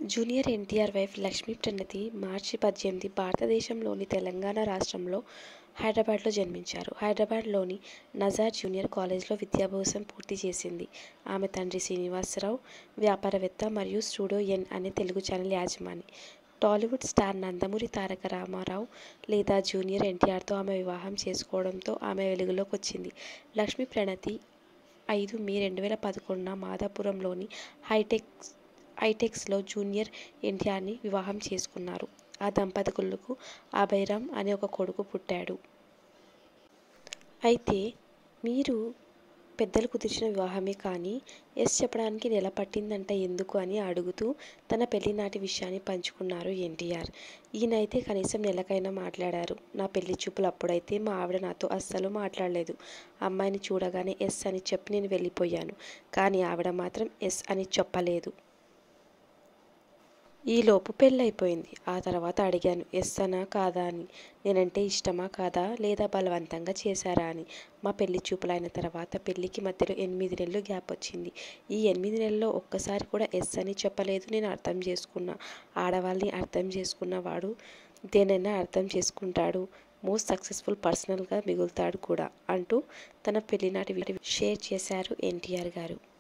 junior NTR wife Lakshmi Pranathi మార్చి పద్దెనిమిది భారతదేశంలోని తెలంగాణ రాష్ట్రంలో హైదరాబాద్లో జన్మించారు హైదరాబాద్లోని నజార్ జూనియర్ కాలేజ్లో విద్యాభ్యాసం పూర్తి చేసింది ఆమె తండ్రి శ్రీనివాసరావు వ్యాపారవేత్త మరియు స్టూడియో ఎన్ అనే తెలుగు ఛానల్ యాజమాని టాలీవుడ్ స్టార్ నందమూరి తారక రామారావు లేదా జూనియర్ ఎన్టీఆర్తో ఆమె వివాహం చేసుకోవడంతో ఆమె వెలుగులోకి వచ్చింది లక్ష్మీ ప్రణతి ఐదు మే రెండు వేల పదకొండున మాదాపురంలోని హైటెక్ హైటెక్స్లో జూనియర్ ఎన్టీఆర్ని వివాహం చేసుకున్నారు ఆ దంపతులకు అభయరామ్ అనే ఒక కొడుకు పుట్టాడు అయితే మీరు పెద్దలు కుదిర్చిన వివాహమే కానీ ఎస్ చెప్పడానికి నెల పట్టిందంట ఎందుకు అని అడుగుతూ తన పెళ్లినాటి విషయాన్ని పంచుకున్నారు ఎన్టీఆర్ ఈయనైతే కనీసం నెలకైనా మాట్లాడారు నా పెళ్లి చూపులు అప్పుడైతే మా ఆవిడ నాతో అస్సలు మాట్లాడలేదు అమ్మాయిని చూడగానే ఎస్ అని చెప్పి నేను వెళ్ళిపోయాను కానీ ఆవిడ మాత్రం ఎస్ అని చెప్పలేదు ఈలోపు పెళ్ళైపోయింది ఆ తర్వాత అడిగాను ఎస్ అనా కాదా అని నేనంటే ఇష్టమా కాదా లేదా బలవంతంగా చేశారా అని మా పెళ్లి చూపులైన తర్వాత పెళ్లికి మధ్యలో ఎనిమిది నెలలు గ్యాప్ వచ్చింది ఈ ఎనిమిది నెలల్లో ఒక్కసారి కూడా ఎస్ అని చెప్పలేదు నేను అర్థం చేసుకున్నా ఆడవాళ్ళని అర్థం చేసుకున్నవాడు దేనైనా అర్థం చేసుకుంటాడు మోస్ట్ సక్సెస్ఫుల్ పర్సనల్గా మిగులుతాడు కూడా అంటూ తన పెళ్లినాటి షేర్ చేశారు ఎన్టీఆర్ గారు